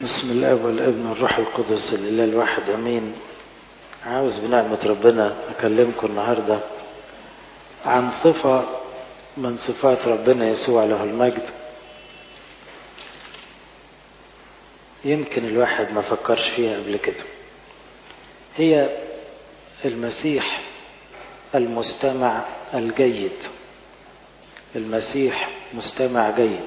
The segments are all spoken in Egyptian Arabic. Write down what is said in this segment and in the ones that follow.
بسم الله والابن والروح القدس الاله الواحد امين عاوز بنعمة ربنا اكلمكم النهاردة عن صفة من صفات ربنا يسوع له المجد يمكن الواحد ما فكرش فيها قبل كده هي المسيح المستمع الجيد المسيح مستمع جيد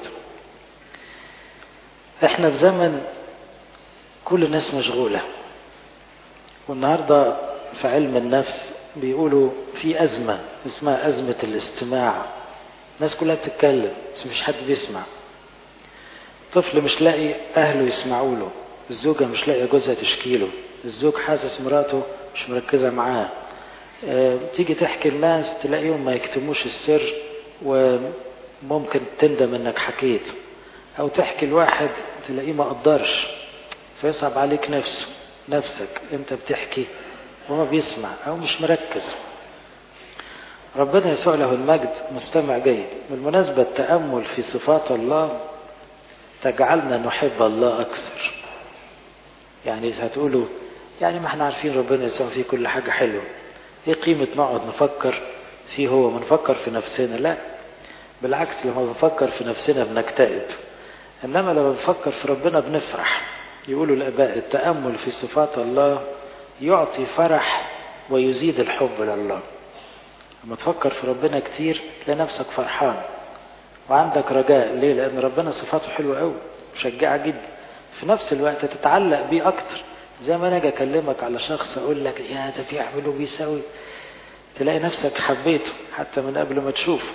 احنا في زمن كل الناس مشغولة والنهاردة في علم النفس بيقولوا في أزمة اسمها أزمة الاستماع الناس كلها بتتكلم بس مفيش حد بيسمع طفل مش لاقي أهله يسمعوا له الزوجة مش لاقية جوزها تشكيله الزوج حاسس مراته مش مركزة معاه أه تيجي تحكي الناس تلاقيهم ما يكتموش السر وممكن تندم انك حكيت او تحكي لواحد تلاقيه ما قدرش فيصعب عليك نفسه نفسك انت بتحكي وما بيسمع او مش مركز ربنا يسوع له المجد مستمع جيد بالمناسبة التأمل في صفات الله تجعلنا نحب الله أكثر يعني هتقولوا يعني ما احنا عارفين ربنا يسوع فيه كل حاجة حلوة ايه قيمة نقعد نفكر فيه هو ما نفكر في نفسنا لا بالعكس لما بنفكر في نفسنا بنكتئب انما لما بنفكر في ربنا بنفرح يقولوا الاباء التامل في صفات الله يعطي فرح ويزيد الحب لله لما تفكر في ربنا كتير تلاقي نفسك فرحان وعندك رجاء ليه لان ربنا صفاته حلوه قوي مشجعه جدا في نفس الوقت تتعلق بيه اكتر زي ما انا اجي اكلمك على شخص اقول لك يا ده بيعمل وبيسوي تلاقي نفسك حبيته حتى من قبل ما تشوفه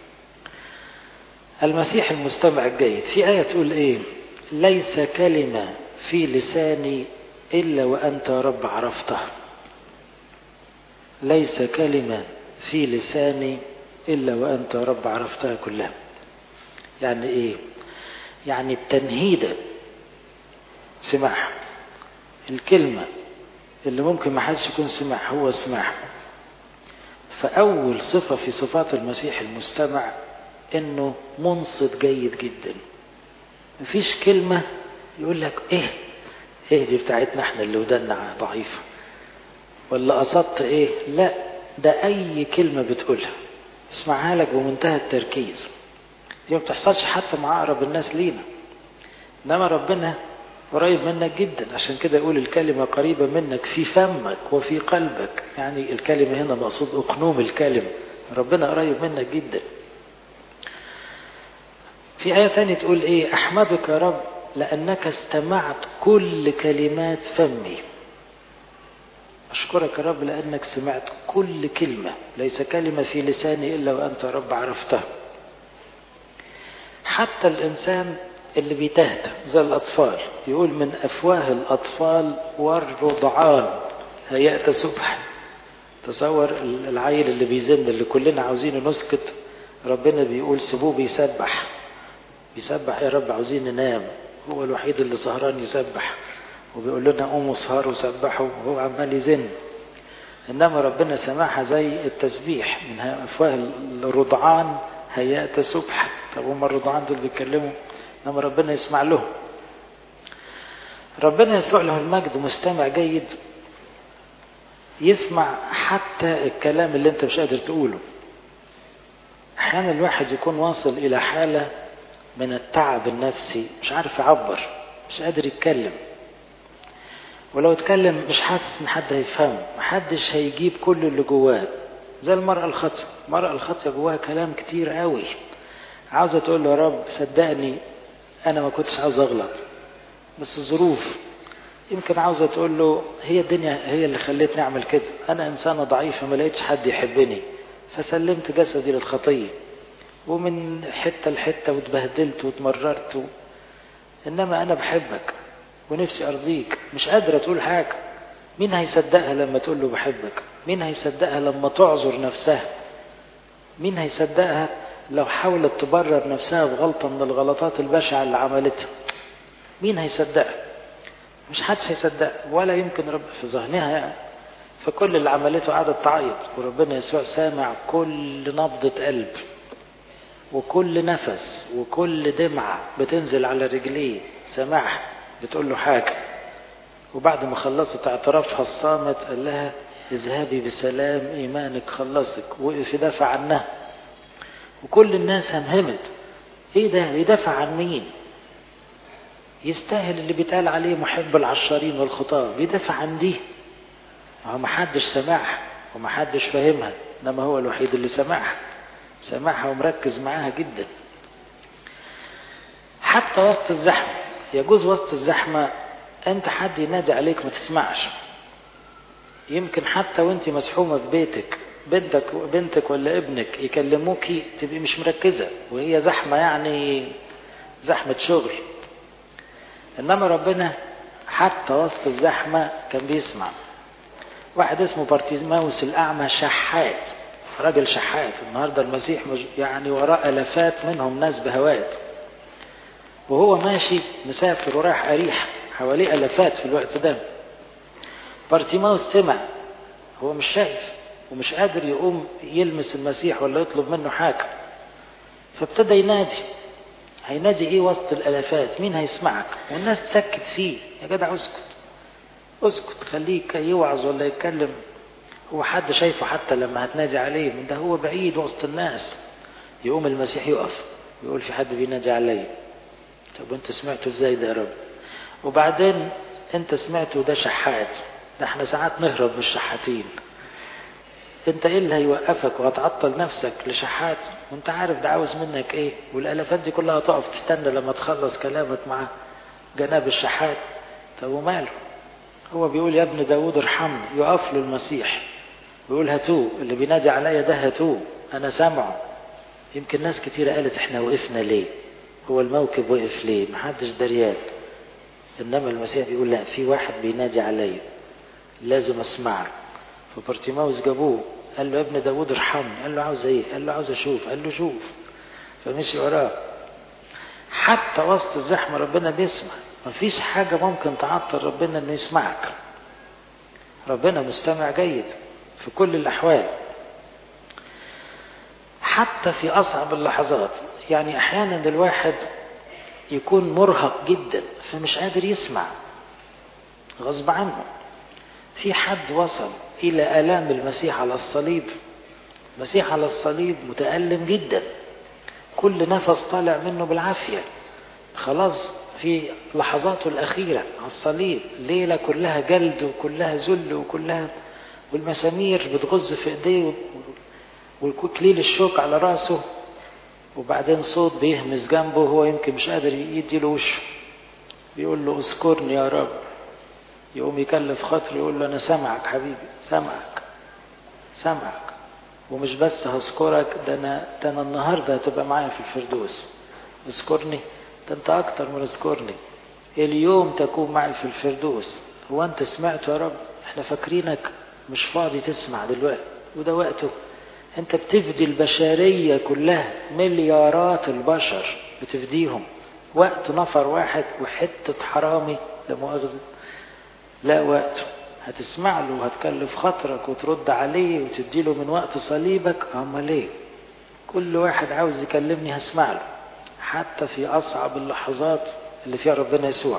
المسيح المستمع الجيد في آية تقول إيه ليس كلمة في لساني إلا وأنت رب عرفته ليس كلمة في لساني إلا وأنت رب عرفتها كلها يعني إيه يعني التنهيدة سمعها الكلمة اللي ممكن ما حدش يكون سمع هو سمعها فأول صفة في صفات المسيح المستمع انه منصت جيد جدا مفيش كلمة يقول لك ايه ايه دي بتاعتنا احنا اللي ودنا ضعيفة ولا قصدت ايه لا ده اي كلمة بتقولها اسمعها لك بمنتهى التركيز دي ما بتحصلش حتى مع اقرب الناس لينا انما ربنا قريب منك جدا عشان كده يقول الكلمة قريبة منك في فمك وفي قلبك يعني الكلمة هنا مقصود اقنوم الكلمة ربنا قريب منك جدا في آية تانية تقول إيه أحمدك يا رب لأنك استمعت كل كلمات فمي أشكرك يا رب لأنك سمعت كل كلمة ليس كلمة في لساني إلا وأنت يا رب عرفتها حتى الإنسان اللي بيتهته زي الأطفال يقول من أفواه الأطفال والرضعان هيأت سبحا تصور العيل اللي بيزن اللي كلنا عاوزينه نسكت ربنا بيقول سيبوه بيسبح بيسبح يا رب عاوزين ننام هو الوحيد اللي سهران يسبح وبيقول لنا قوموا اسهروا وسبحوا وهو عمال يزن انما ربنا سماحها زي التسبيح من افواه الرضعان هيأت سبح طب هم الرضعان دول بيتكلموا انما ربنا يسمع لهم ربنا يسوع له المجد مستمع جيد يسمع حتى الكلام اللي انت مش قادر تقوله احيانا الواحد يكون واصل الى حاله من التعب النفسي مش عارف يعبر مش قادر يتكلم ولو اتكلم مش حاسس ان حد هيفهمه محدش هيجيب كل اللي جواه زي المرأة الخاطئة المرأة الخاطئة جواها كلام كتير قوي عاوزة تقول له يا رب صدقني انا ما كنتش عاوز اغلط بس ظروف يمكن عاوزة تقول له هي الدنيا هي اللي خلتني اعمل كده انا انسانة ضعيفة ما لقيتش حد يحبني فسلمت جسدي للخطيه ومن حتة لحتة واتبهدلت واتمررت و... إنما أنا بحبك ونفسي أرضيك مش قادرة تقول حاجة مين هيصدقها لما تقول له بحبك مين هيصدقها لما تعذر نفسها مين هيصدقها لو حاولت تبرر نفسها بغلطة من الغلطات البشعة اللي عملتها مين هيصدقها مش حدش هيصدقها ولا يمكن رب في ذهنها يعني فكل اللي عملته قعدت تعيط وربنا يسوع سامع كل نبضة قلب وكل نفس وكل دمعة بتنزل على رجليه سماح بتقول له حاجة وبعد ما خلصت اعترافها الصامت قال لها اذهبي بسلام إيمانك خلصك وقف يدافع عنها وكل الناس همهمت ايه ده بيدافع عن مين يستاهل اللي بيتقال عليه محب العشارين والخطاة بيدافع عن دي هو محدش سمعها ومحدش فاهمها انما هو الوحيد اللي سمعها سمعها ومركز معاها جدا حتى وسط الزحمة يجوز وسط الزحمة انت حد ينادي عليك ما تسمعش يمكن حتى وانت مسحومة في بيتك بنتك بنتك ولا ابنك يكلموكي تبقي مش مركزة وهي زحمة يعني زحمة شغل انما ربنا حتى وسط الزحمة كان بيسمع واحد اسمه بارتيماوس الأعمى شحات راجل شحات النهاردة المسيح يعني وراء ألفات منهم ناس بهوات وهو ماشي مسافر ورايح أريح حواليه ألفات في الوقت ده بارتيماوس سمع هو مش شايف ومش قادر يقوم يلمس المسيح ولا يطلب منه حاجة فابتدى ينادي هينادي ايه وسط الالافات مين هيسمعك والناس تسكت فيه يا جدع اسكت اسكت خليك يوعظ ولا يتكلم هو حد شايفه حتى لما هتنادي عليه من ده هو بعيد وسط الناس يقوم المسيح يقف يقول في حد بينادي عليا طب وانت سمعته ازاي ده يا رب وبعدين انت سمعته ده شحات ده احنا ساعات نهرب من الشحاتين انت ايه اللي هيوقفك وهتعطل نفسك لشحات وانت عارف ده عاوز منك ايه والالافات دي كلها تقف تستنى لما تخلص كلامك مع جناب الشحات طب وماله هو بيقول يا ابن داود ارحمني يقف له المسيح ويقول هاتوه اللي بينادي عليا ده هاتوه انا سامعه يمكن ناس كتيرة قالت احنا وقفنا ليه هو الموكب وقف ليه محدش دريان انما المسيح بيقول لا في واحد بينادي عليا لازم اسمعك فبرتيماوس جابوه قال له يا ابن داود ارحمني قال له عاوز ايه قال له عاوز اشوف قال له شوف فمشي وراه حتى وسط الزحمه ربنا بيسمع مفيش حاجه ممكن تعطل ربنا انه يسمعك ربنا مستمع جيد في كل الاحوال حتى في اصعب اللحظات يعني احيانا الواحد يكون مرهق جدا فمش قادر يسمع غصب عنه في حد وصل إلى آلام المسيح على الصليب المسيح على الصليب متألم جدا كل نفس طالع منه بالعافية خلاص في لحظاته الأخيرة على الصليب ليلة كلها جلد وكلها ذل وكلها والمسامير بتغز في ايديه والكليل الشوك على راسه وبعدين صوت بيهمس جنبه هو يمكن مش قادر يديله وشه بيقول له اذكرني يا رب يقوم يكلف خاطره يقول له انا سامعك حبيبي سامعك سامعك ومش بس هذكرك ده انا ده انا النهارده هتبقى معايا في الفردوس اذكرني ده انت اكتر من اذكرني اليوم تكون معي في الفردوس هو انت سمعت يا رب احنا فاكرينك مش فاضي تسمع دلوقتي وده وقته انت بتفدي البشرية كلها مليارات البشر بتفديهم وقت نفر واحد وحتة حرامي لا مؤاخذة لا وقته هتسمع له وهتكلف خاطرك وترد عليه وتديله من وقت صليبك امال ليه كل واحد عاوز يكلمني هسمع له حتى في اصعب اللحظات اللي فيها ربنا يسوع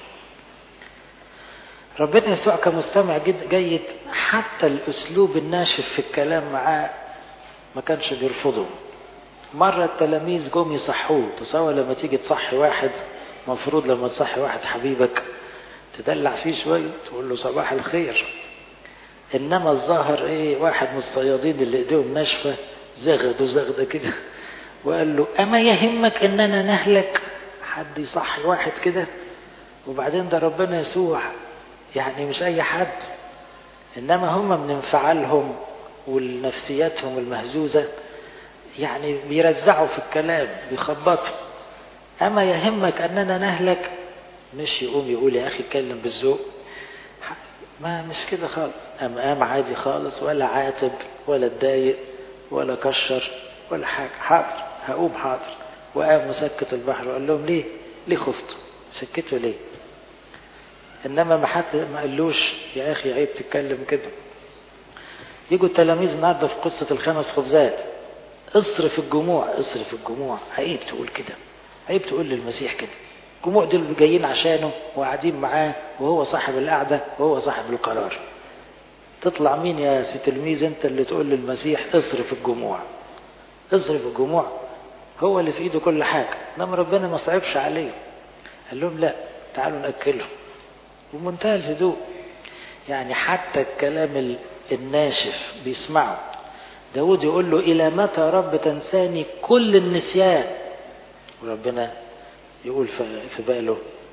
ربنا يسوع كمستمع جد جيد حتى الاسلوب الناشف في الكلام معاه ما كانش بيرفضه مرة التلاميذ جم يصحوه تصور لما تيجي تصحي واحد مفروض لما تصحي واحد حبيبك تدلع فيه شوية تقول له صباح الخير إنما الظاهر إيه واحد من الصيادين اللي إيديهم ناشفة زغدوا زغدة كده وقال له أما يهمك إننا نهلك حد يصحي واحد كده وبعدين ده ربنا يسوع يعني مش أي حد إنما هم من انفعالهم ونفسياتهم المهزوزة يعني بيرزعوا في الكلام بيخبطوا أما يهمك أننا نهلك مش يقوم يقول يا أخي اتكلم بالذوق ما مش كده خالص قام قام عادي خالص ولا عاتب ولا اتضايق ولا كشر ولا حاجة حاضر هقوم حاضر وقام مسكت البحر وقال لهم ليه ليه خفتوا سكتوا ليه انما ما حد ما قالوش يا اخي عيب تتكلم كده يجوا التلاميذ النهارده في قصه الخمس خبزات اصرف الجموع اصرف الجموع عيب تقول كده عيب تقول للمسيح كده الجموع دول جايين عشانه وقاعدين معاه وهو صاحب القعدة وهو صاحب القرار تطلع مين يا سي تلميذ انت اللي تقول للمسيح اصرف الجموع اصرف الجموع هو اللي في ايده كل حاجة انما ربنا ما صعبش عليه قال لهم لا تعالوا نأكلهم بمنتهى الهدوء يعني حتى الكلام الناشف بيسمعه داود يقول له إلى متى رب تنساني كل النسيان وربنا يقول في باله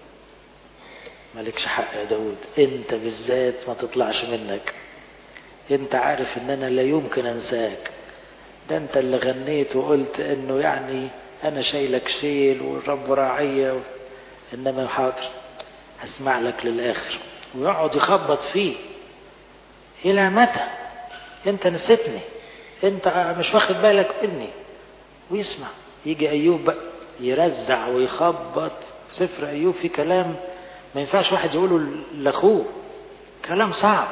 مالكش حق يا داود انت بالذات ما تطلعش منك انت عارف ان انا لا يمكن انساك ده انت اللي غنيت وقلت انه يعني انا شايلك شيل والرب راعية انما حاضر هسمع لك للاخر ويقعد يخبط فيه الى متى انت نسيتني انت مش واخد بالك مني ويسمع يجي ايوب بقى يرزع ويخبط سفر ايوب في كلام ما ينفعش واحد يقوله لاخوه كلام صعب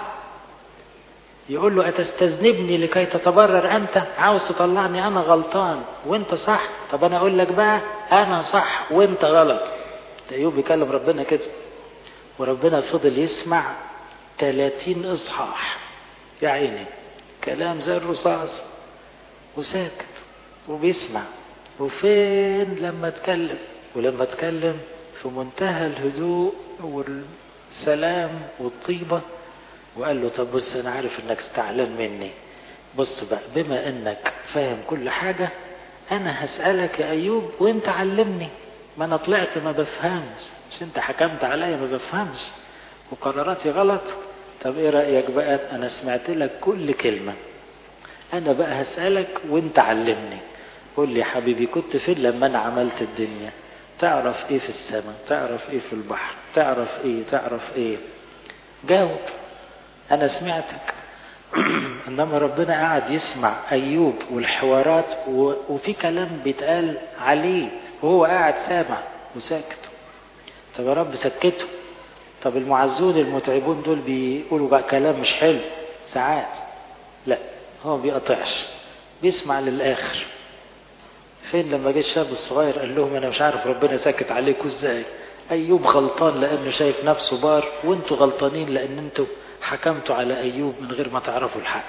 يقول له أتستذنبني لكي تتبرر أنت عاوز تطلعني أنا غلطان وأنت صح طب أنا أقول لك بقى أنا صح وأنت غلط أيوب بيكلم ربنا كده وربنا فضل يسمع 30 إصحاح يا عيني كلام زي الرصاص وساكت وبيسمع وفين لما اتكلم ولما اتكلم في منتهى الهدوء والسلام والطيبة وقال له طب بص انا عارف انك استعلان مني بص بقى بما انك فاهم كل حاجة انا هسألك يا ايوب وانت علمني ما انا طلعت ما بفهمش مش انت حكمت عليا ما بفهمش وقراراتي غلط طب ايه رأيك بقى انا سمعت لك كل كلمة انا بقى هسألك وانت علمني قول لي يا حبيبي كنت فين لما انا عملت الدنيا تعرف ايه في السماء تعرف ايه في البحر تعرف ايه تعرف ايه جاوب انا سمعتك انما ربنا قاعد يسمع ايوب والحوارات و... وفي كلام بيتقال عليه وهو قاعد سامع وساكت طب يا رب سكته طب المعزون المتعبون دول بيقولوا بقى كلام مش حلو ساعات لا هو بيقطعش بيسمع للاخر فين لما جه الشاب الصغير قال لهم انا مش عارف ربنا ساكت عليكم ازاي ايوب غلطان لانه شايف نفسه بار وانتوا غلطانين لان انتوا حكمتوا على ايوب من غير ما تعرفوا الحق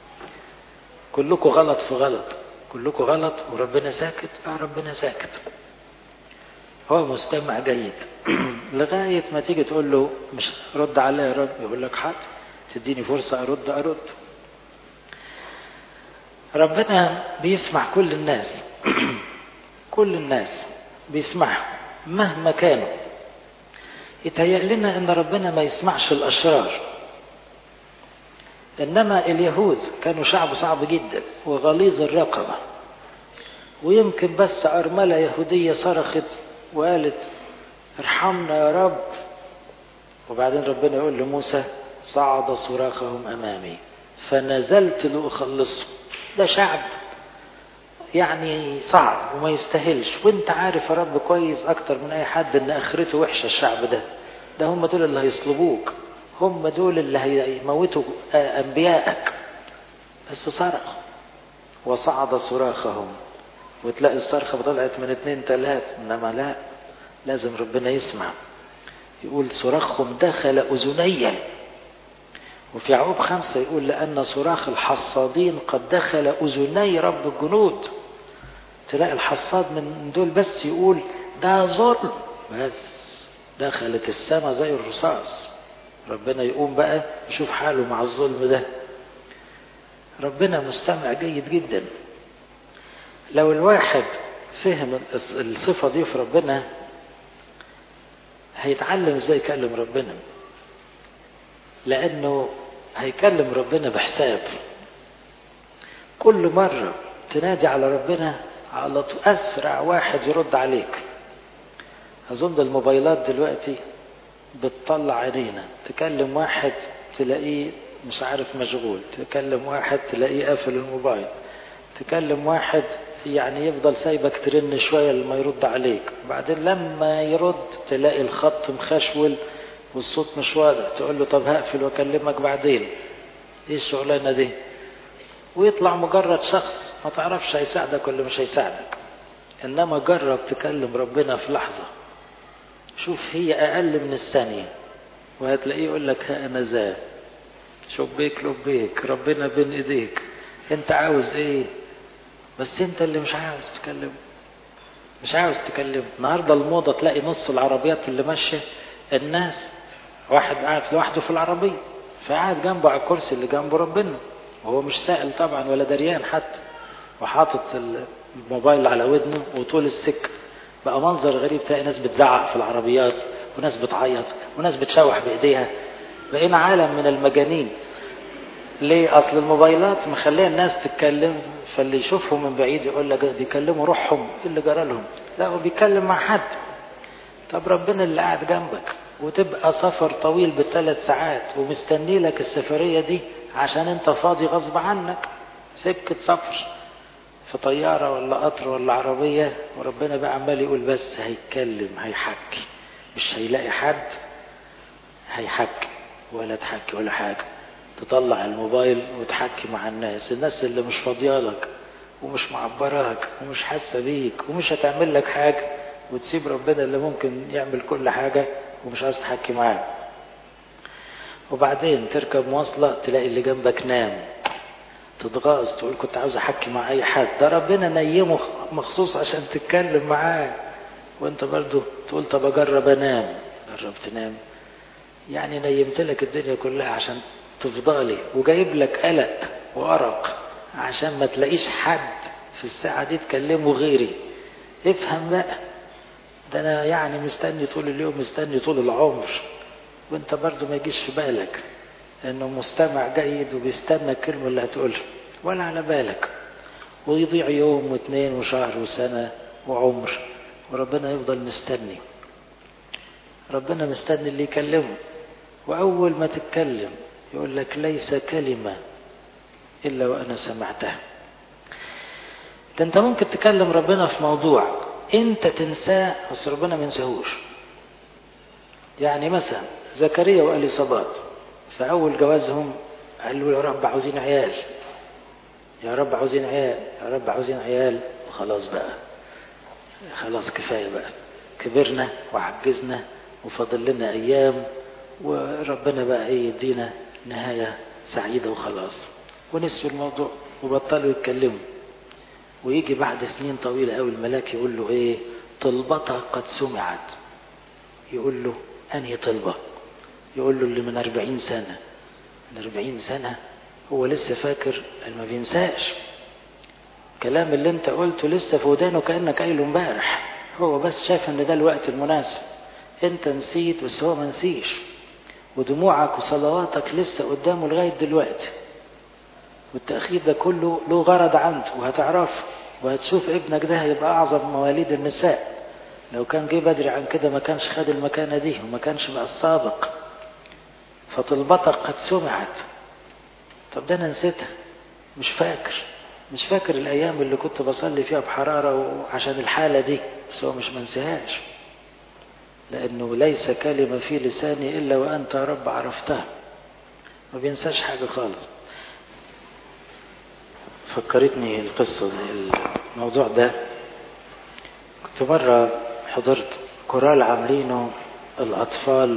كلكم غلط في غلط كلكم غلط وربنا ساكت اه ربنا ساكت هو مستمع جيد لغاية ما تيجي تقول له مش رد عليا يا رب يقول لك حاضر تديني فرصة أرد أرد ربنا بيسمع كل الناس كل الناس بيسمعهم مهما كانوا يتهيأ لنا ان ربنا ما يسمعش الاشرار انما اليهود كانوا شعب صعب جدا وغليظ الرقبه ويمكن بس ارمله يهوديه صرخت وقالت ارحمنا يا رب وبعدين ربنا يقول لموسى صعد صراخهم امامي فنزلت لاخلصهم ده شعب يعني صعب وما يستاهلش وانت عارف يا رب كويس اكتر من اي حد ان اخرته وحشه الشعب ده ده هم دول اللي هيصلبوك هم دول اللي هيموتوا انبيائك بس صرخ وصعد صراخهم وتلاقي الصرخة طلعت من اتنين تلاتة انما لا لازم ربنا يسمع يقول صراخهم دخل اذني وفي يعقوب خمسة يقول لأن صراخ الحصادين قد دخل أذني رب الجنود تلاقي الحصاد من دول بس يقول ده ظلم بس دخلت السماء زي الرصاص ربنا يقوم بقى يشوف حاله مع الظلم ده ربنا مستمع جيد جدا لو الواحد فهم الصفة دي في ربنا هيتعلم ازاي يكلم ربنا لانه هيكلم ربنا بحساب كل مرة تنادي على ربنا على طول أسرع واحد يرد عليك أظن الموبايلات دلوقتي بتطلع عينينا تكلم واحد تلاقيه مش عارف مشغول تكلم واحد تلاقيه قافل الموبايل تكلم واحد يعني يفضل سايبك ترن شوية لما يرد عليك بعدين لما يرد تلاقي الخط مخشول والصوت مش واضح تقول له طب هقفل واكلمك بعدين ايه الشغلانه دي ويطلع مجرد شخص ما تعرفش هيساعدك ولا مش هيساعدك انما جرب تكلم ربنا في لحظه شوف هي أقل من الثانية وهتلاقيه يقول لك ها أنا ذا شبيك لبيك ربنا بين إيديك أنت عاوز إيه بس أنت اللي مش عاوز تكلم مش عاوز تكلم النهاردة الموضة تلاقي نص العربيات اللي ماشية الناس واحد قاعد لوحده في العربية فقاعد جنبه على الكرسي اللي جنبه ربنا وهو مش سائل طبعا ولا دريان حتى وحاطط الموبايل على ودنه وطول السكة بقى منظر غريب تلاقي ناس بتزعق في العربيات وناس بتعيط وناس بتشوح بايديها بقينا عالم من المجانين ليه اصل الموبايلات مخليه الناس تتكلم فاللي يشوفهم من بعيد يقول لك بيكلموا روحهم ايه اللي جرى لهم لا هو بيتكلم مع حد طب ربنا اللي قاعد جنبك وتبقى سفر طويل بثلاث ساعات ومستني لك السفريه دي عشان انت فاضي غصب عنك سكه سفر في طياره ولا قطر ولا عربيه وربنا بقى عمال يقول بس هيتكلم هيحكي مش هيلاقي حد هيحكي ولا تحكي ولا حاجه تطلع الموبايل وتحكي مع الناس الناس اللي مش فاضيالك ومش معبراك ومش حاسه بيك ومش هتعمل لك حاجه وتسيب ربنا اللي ممكن يعمل كل حاجه ومش عايز تحكي معاه وبعدين تركب مواصله تلاقي اللي جنبك نام تتغاظ تقول كنت عاوز احكي مع اي حد ده ربنا نيمه مخصوص عشان تتكلم معاه وانت برضو تقول طب اجرب انام جرب تنام يعني نيمت لك الدنيا كلها عشان تفضلي وجايب لك قلق وأرق عشان ما تلاقيش حد في الساعة دي تكلمه غيري افهم بقى ده أنا يعني مستني طول اليوم مستني طول العمر وانت برضو ما يجيش في بالك انه مستمع جيد وبيستنى الكلمة اللي هتقولها ولا على بالك ويضيع يوم واثنين وشهر وسنة وعمر وربنا يفضل مستني ربنا مستني اللي يكلمه وأول ما تتكلم يقول لك ليس كلمة إلا وأنا سمعتها ده أنت ممكن تكلم ربنا في موضوع أنت تنساه بس ربنا ما ينساهوش يعني مثلا زكريا وأليصابات في أول جوازهم قالوا يا رب عاوزين عيال يا رب عاوزين عيال يا رب عاوزين عيال وخلاص بقى خلاص كفاية بقى كبرنا وعجزنا وفاضل لنا أيام وربنا بقى إيه يدينا نهاية سعيدة وخلاص ونسوا الموضوع وبطلوا يتكلموا ويجي بعد سنين طويلة أوي الملاك يقول له إيه طلبتها قد سمعت يقول له أنهي طلبة يقول له اللي من أربعين سنة من أربعين سنة هو لسه فاكر ما بينساش الكلام اللي انت قلته لسه في ودانه كأنك قايله امبارح هو بس شاف ان ده الوقت المناسب انت نسيت بس هو ما نسيش ودموعك وصلواتك لسه قدامه لغاية دلوقتي والتأخير ده كله له غرض عنده وهتعرفه وهتشوف ابنك ده هيبقى أعظم مواليد النساء لو كان جه بدري عن كده ما كانش خد المكانة دي وما كانش بقى السابق فطلبتك قد سمعت طب ده أنا نسيتها مش فاكر مش فاكر الأيام اللي كنت بصلي فيها بحرارة وعشان الحالة دي بس هو مش منسيهاش لأنه ليس كلمة في لساني إلا وأنت يا رب عرفتها ما بينساش حاجة خالص فكرتني القصة الموضوع ده كنت مرة حضرت كورال عاملينه الأطفال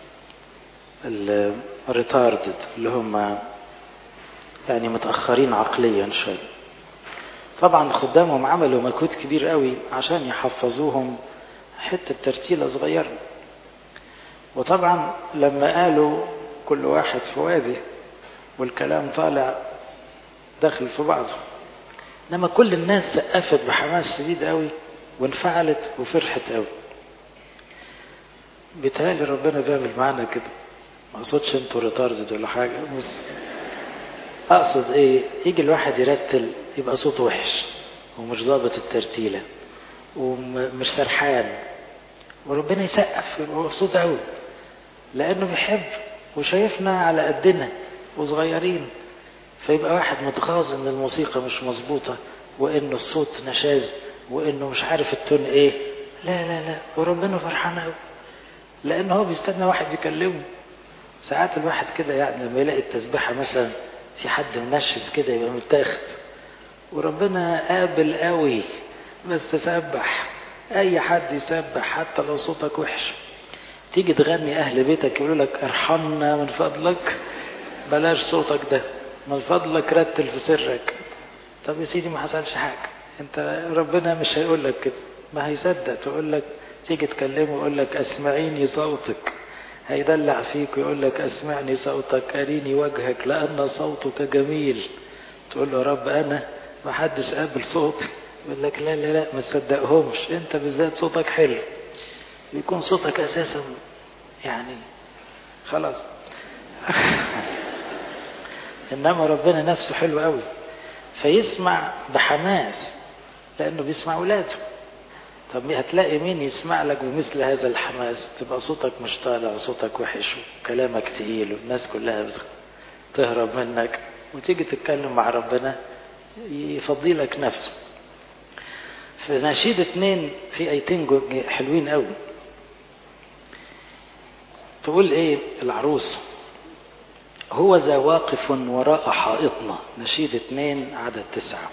الريتاردد اللي هم يعني متأخرين عقليا شوية طبعا خدامهم عملوا مجهود كبير قوي عشان يحفظوهم حتة ترتيلة صغيرة وطبعا لما قالوا كل واحد في وادي والكلام طالع داخل في بعضه انما كل الناس سقفت بحماس شديد قوي وانفعلت وفرحت قوي بيتهيألي ربنا بيعمل معانا كده ما اقصدش انتوا ريتاردد ولا حاجه بس اقصد ايه يجي الواحد يرتل يبقى صوته وحش ومش ظابط الترتيله ومش سرحان وربنا يسقف يبقى مبسوط قوي لانه بيحب وشايفنا على قدنا وصغيرين فيبقى واحد متغاظ ان الموسيقى مش مظبوطه وانه الصوت نشاز وانه مش عارف التون ايه لا لا لا وربنا فرحان قوي لان هو بيستنى واحد يكلمه ساعات الواحد كده يعني لما يلاقي التسبيحه مثلا في حد منشز كده يبقى متاخد وربنا قابل قوي بس سبح اي حد يسبح حتى لو صوتك وحش تيجي تغني أهل بيتك يقولوا لك ارحمنا من فضلك بلاش صوتك ده من فضلك رتل في سرك طب يا سيدي ما حصلش حاجة انت ربنا مش هيقول لك كده ما هيصدق تقول لك تيجي تكلمه يقول لك اسمعيني صوتك هيدلع فيك ويقول لك اسمعني صوتك اريني وجهك لان صوتك جميل تقول له يا رب انا ما حدش قابل صوتي يقول لك لا لا لا ما تصدقهمش انت بالذات صوتك حلو يكون صوتك اساسا يعني خلاص انما ربنا نفسه حلو قوي فيسمع بحماس لانه بيسمع اولاده طب هتلاقي مين يسمع لك بمثل هذا الحماس تبقى صوتك مش طالع صوتك وحش وكلامك تقيل والناس كلها تهرب منك وتيجي تتكلم مع ربنا يفضي لك نفسه في نشيد اتنين في ايتين حلوين قوي تقول ايه العروس هو ذا واقف وراء حائطنا نشيد اتنين عدد تسعة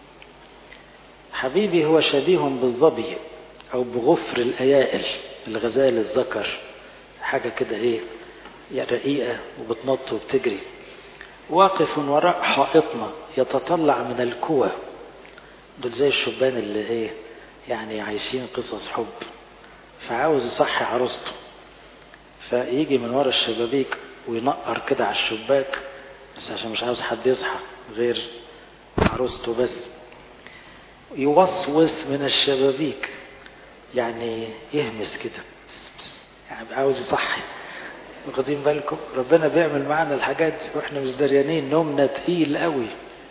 حبيبي هو شبيه بالظبي او بغفر الايائل الغزال الذكر حاجة كده ايه رقيقة وبتنط وبتجري واقف وراء حائطنا يتطلع من الكوى دول زي الشبان اللي ايه يعني عايشين قصص حب فعاوز يصحي عروسته فيجي من ورا الشبابيك وينقر كده على الشباك بس عشان مش عاوز حد يصحى غير عروسته بس يوسوس من الشبابيك يعني يهمس كده يعني عاوز يصحي واخدين بالكم ربنا بيعمل معانا الحاجات دي واحنا مش دريانين نومنا تقيل قوي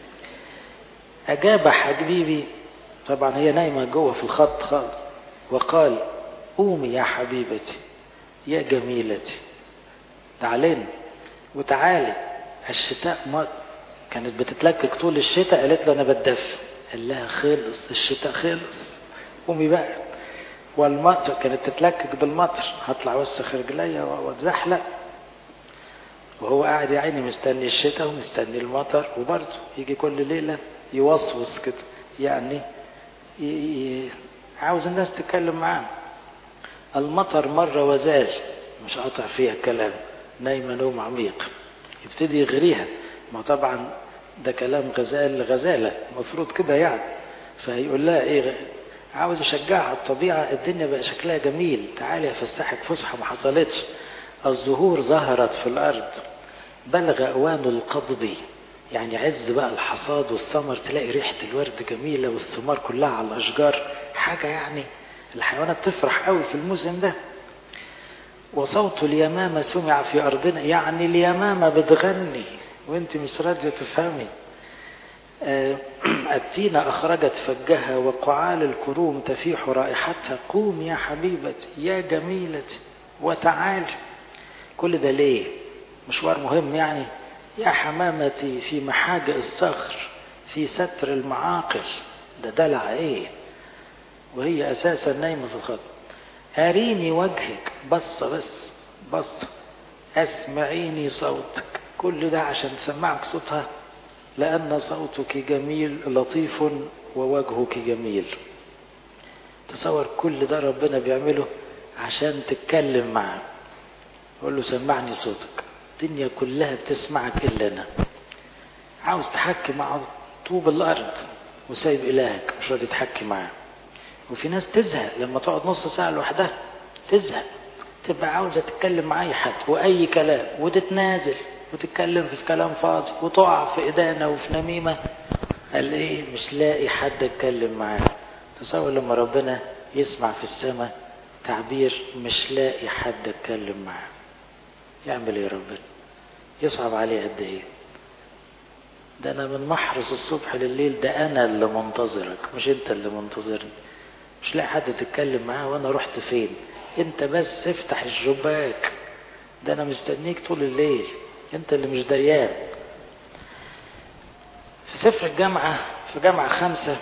اجاب حبيبي طبعا هي نايمه جوه في الخط خالص وقال قومي يا حبيبتي يا جميلتي تعالين وتعالي الشتاء ما كانت بتتلكك طول الشتاء قالت له انا بتدفى قال لها خلص الشتاء خلص قومي بقى والمطر كانت تتلكك بالمطر هطلع وسخ رجليا واتزحلق وهو قاعد يا عيني مستني الشتاء ومستني المطر وبرضه يجي كل ليله يوسوس كده يعني ي... ي... عاوز الناس تتكلم معاه المطر مرة وزال مش قاطع فيها كلام نايمة نوم عميق يبتدي يغريها ما طبعا ده كلام غزال لغزالة المفروض كده يعني فيقول لها ايه عاوز اشجعها الطبيعة الدنيا بقى شكلها جميل تعالي افسحك فسحة ما حصلتش الزهور ظهرت في الارض بلغ اوان القبض يعني عز بقى الحصاد والثمر تلاقي ريحة الورد جميلة والثمار كلها على الاشجار حاجة يعني الحيوانات تفرح قوي في الموسم ده وصوت اليمامة سمع في أرضنا يعني اليمامة بتغني وانت مش راضية تفهمي التينة أخرجت فجها وقعال الكروم تفيح رائحتها قوم يا حبيبتي يا جميلتي وتعالي كل ده ليه مشوار مهم يعني يا حمامتي في محاجئ الصخر في ستر المعاقل ده دلع ايه وهي اساسا نايمه في الخط اريني وجهك بصه بس بصه اسمعيني صوتك كل ده عشان تسمعك صوتها لان صوتك جميل لطيف ووجهك جميل تصور كل ده ربنا بيعمله عشان تتكلم معاه يقول له سمعني صوتك الدنيا كلها بتسمعك الا انا عاوز تحكي مع طوب الارض وسايب الهك مش راضي تحكي معاه وفي ناس تزهق لما تقعد نص ساعة لوحدها تزهق تبقى عاوزة تتكلم مع أي حد وأي كلام وتتنازل وتتكلم في كلام فاضي وتقع في إدانة وفي نميمة قال إيه مش لاقي حد أتكلم معاه تصور لما ربنا يسمع في السماء تعبير مش لاقي حد أتكلم معاه يعمل إيه ربنا يصعب عليه قد إيه ده أنا من محرص الصبح لليل ده أنا اللي منتظرك مش أنت اللي منتظرني مش لاقي حد تتكلم معاه وانا رحت فين انت بس افتح الشباك ده انا مستنيك طول الليل انت اللي مش دريان في سفر الجامعة في جامعة خمسة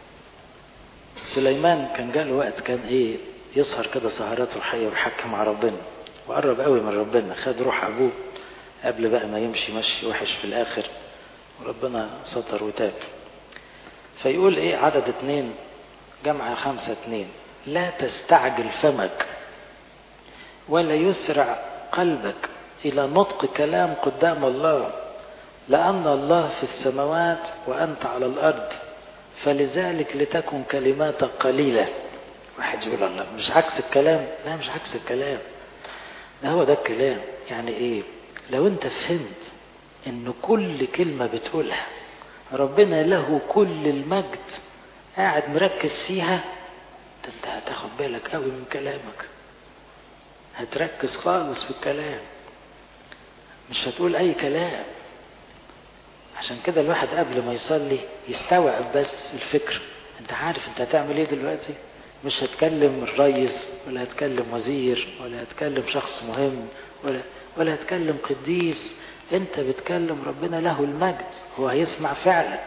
سليمان كان جاله وقت كان ايه يسهر كده سهرات روحية ويحكي مع ربنا وقرب قوي من ربنا خد روح ابوه قبل بقى ما يمشي مشي وحش في الاخر وربنا ستر وتاب فيقول ايه عدد اتنين جمع خمسة اتنين لا تستعجل فمك ولا يسرع قلبك إلى نطق كلام قدام الله لأن الله في السماوات وأنت على الأرض فلذلك لتكن كلماتك قليلة واحد يقول الله مش عكس الكلام لا مش عكس الكلام ده هو ده الكلام يعني ايه لو انت فهمت ان كل كلمة بتقولها ربنا له كل المجد قاعد مركز فيها ده انت هتاخد بالك قوي من كلامك هتركز خالص في الكلام مش هتقول اي كلام عشان كده الواحد قبل ما يصلي يستوعب بس الفكر انت عارف انت هتعمل ايه دلوقتي مش هتكلم الرئيس ولا هتكلم وزير ولا هتكلم شخص مهم ولا ولا هتكلم قديس انت بتكلم ربنا له المجد هو هيسمع فعلا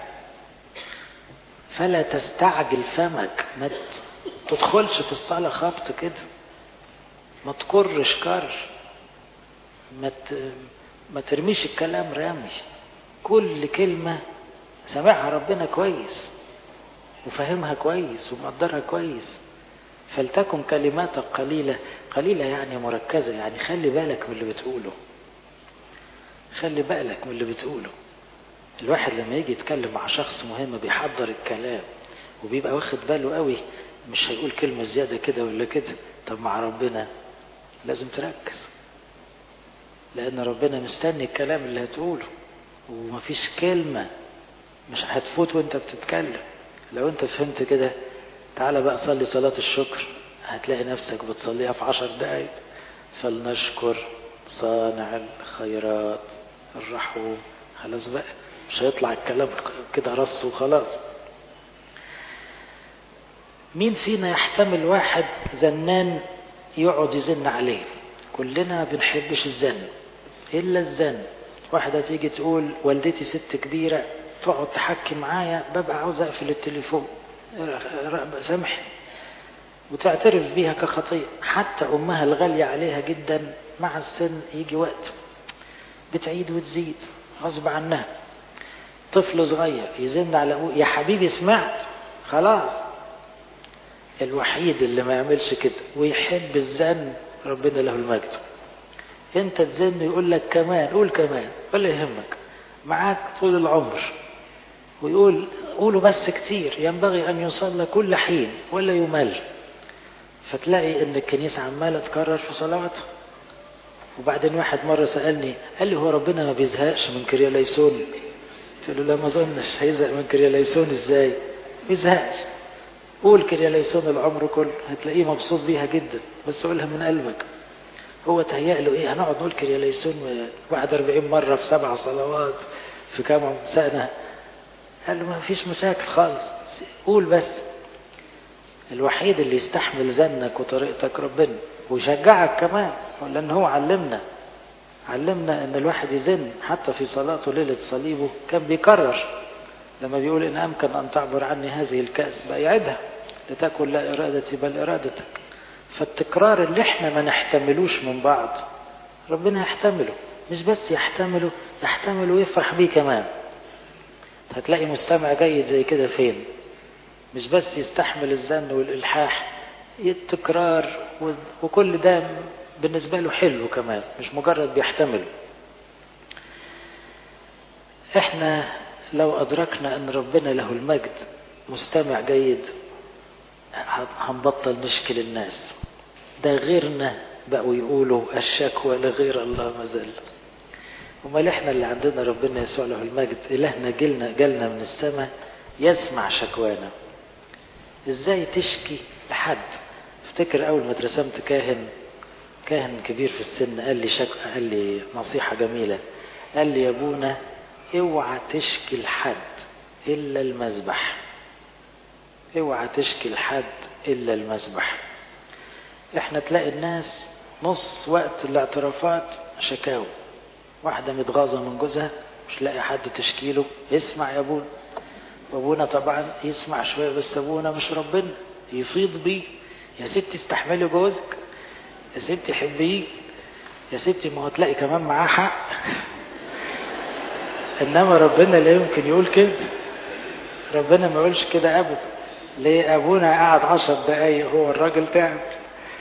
فلا تستعجل فمك ما تدخلش في الصلاة خبط كده ما تكرش كر ما ت... ما ترميش الكلام رامي كل كلمة سامعها ربنا كويس وفهمها كويس ومقدرها كويس فلتكن كلماتك قليلة قليلة يعني مركزة يعني خلي بالك من اللي بتقوله خلي بالك من اللي بتقوله الواحد لما يجي يتكلم مع شخص مهم بيحضر الكلام وبيبقى واخد باله قوي مش هيقول كلمة زيادة كده ولا كده طب مع ربنا لازم تركز لأن ربنا مستني الكلام اللي هتقوله ومفيش كلمة مش هتفوت وانت بتتكلم لو انت فهمت كده تعالى بقى صلي صلاة الشكر هتلاقي نفسك بتصليها في عشر دقايق فلنشكر صانع الخيرات الرحوم خلاص بقى مش هيطلع الكلام كده رص وخلاص مين فينا يحتمل واحد زنان يقعد يزن عليه كلنا ما بنحبش الزن إلا الزن واحدة تيجي تقول والدتي ست كبيرة تقعد تحكي معايا ببقى عاوز أقفل التليفون سامح وتعترف بيها كخطيئة حتى أمها الغالية عليها جدا مع السن يجي وقت بتعيد وتزيد غصب عنها طفل صغير يزن على أبوه يا حبيبي سمعت خلاص الوحيد اللي ما يعملش كده ويحب الزن ربنا له المجد انت تزن يقول لك كمان قول كمان ولا يهمك معاك طول العمر ويقول قولوا بس كتير ينبغي ان يصلى كل حين ولا يمل فتلاقي ان الكنيسة عمالة تكرر في صلواتها وبعدين واحد مرة سألني قال لي هو ربنا ما بيزهقش من كرياليسون قلت له لا ما اظنش هيزهق من كرياليسون ازاي ما بيزهقش قول كرياليسون العمر كله هتلاقيه مبسوط بيها جدا بس قولها من قلبك هو تهيأ له ايه هنقعد نقول كرياليسون 41 مرة في سبع صلوات في كام سنة قال له ما فيش مشاكل خالص قول بس الوحيد اللي يستحمل زنك وطريقتك ربنا ويشجعك كمان لأن هو علمنا علمنا ان الواحد يزن حتى في صلاته ليلة صليبه كان بيكرر لما بيقول ان امكن ان تعبر عني هذه الكأس بقى يعدها لتكن لا ارادتي بل ارادتك فالتكرار اللي احنا ما نحتملوش من بعض ربنا يحتمله مش بس يحتمله يحتمله ويفرح بيه كمان هتلاقي مستمع جيد زي كده فين مش بس يستحمل الزن والإلحاح التكرار وكل ده بالنسبة له حلو كمان مش مجرد بيحتمله احنا لو أدركنا أن ربنا له المجد مستمع جيد هنبطل نشكل الناس ده غيرنا بقوا يقولوا الشكوى لغير الله ما زال امال احنا اللي عندنا ربنا يسوع له المجد الهنا جلنا جالنا من السماء يسمع شكوانا ازاي تشكي لحد افتكر اول ما اترسمت كاهن كاهن كبير في السن قال لي شك... قال لي نصيحة جميلة قال لي يا ابونا اوعى تشكي لحد الا المذبح اوعى تشكي لحد الا المذبح احنا تلاقي الناس نص وقت الاعترافات شكاوى واحدة متغاظة من جوزها مش لاقي حد تشكيله اسمع يا ابونا وابونا طبعا يسمع شوية بس ابونا مش ربنا يفيض بيه يا ستي استحملي جوزك يا ستي حبيه يا ستي ما هو تلاقي كمان معاه حق انما ربنا لا يمكن يقول كده ربنا ما يقولش كده ابدا ليه ابونا قعد عشر دقايق هو الراجل تعب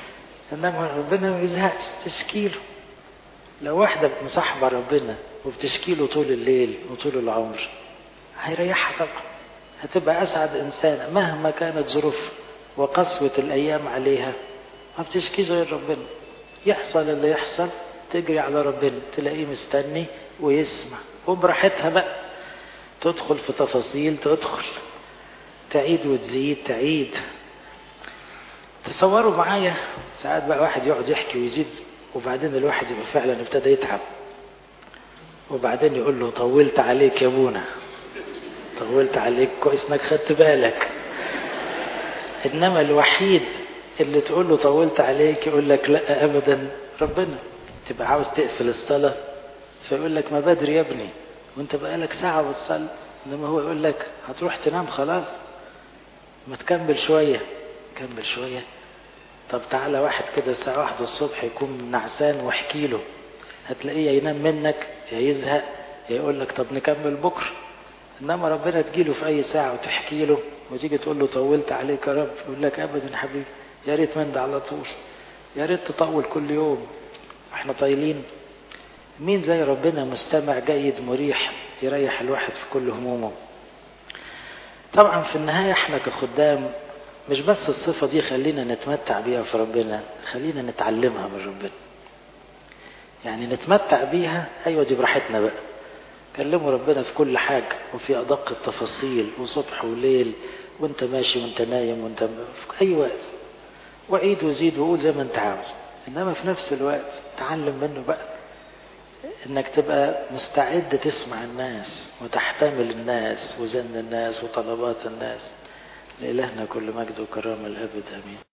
انما ربنا ما بيزهقش تشكيله لو واحدة مصاحبة ربنا وبتشكيله طول الليل وطول العمر هيريحها طبعا هتبقى أسعد إنسانة مهما كانت ظروف وقسوة الأيام عليها ما بتشكيش غير ربنا يحصل اللي يحصل تجري على ربنا تلاقيه مستني ويسمع وبراحتها بقى تدخل في تفاصيل تدخل تعيد وتزيد تعيد تصوروا معايا ساعات بقى واحد يقعد يحكي ويزيد وبعدين الواحد يبقى فعلا ابتدى يتعب وبعدين يقول له طولت عليك يا ابونا طولت عليك كويس انك خدت بالك انما الوحيد اللي تقول له طولت عليك يقول لك لا ابدا ربنا تبقى عاوز تقفل الصلاه فيقول لك ما بدري يا ابني وانت بقالك ساعه بتصلي انما هو يقول لك هتروح تنام خلاص ما تكمل شويه كمل شويه طب تعالى واحد كده الساعة واحدة الصبح يكون نعسان واحكي له هتلاقيه ينام منك يا يزهق يا يقول لك طب نكمل بكرة انما ربنا تجيله في اي ساعة وتحكي له وتيجي تقول له طولت عليك يا رب يقول لك ابدا حبيبي يا ريت من ده على طول يا ريت تطول كل يوم احنا طايلين مين زي ربنا مستمع جيد مريح يريح الواحد في كل همومه طبعا في النهاية احنا كخدام مش بس الصفة دي خلينا نتمتع بيها في ربنا خلينا نتعلمها من ربنا يعني نتمتع بيها أيوة دي براحتنا بقى كلموا ربنا في كل حاجة وفي أدق التفاصيل وصبح وليل وانت ماشي وانت نايم وانت في أي وقت وعيد وزيد وقول زي ما انت عاوز إنما في نفس الوقت تعلم منه بقى انك تبقى مستعد تسمع الناس وتحتمل الناس وزن الناس وطلبات الناس لإلهنا كل مجد وكرامة الأبد أمين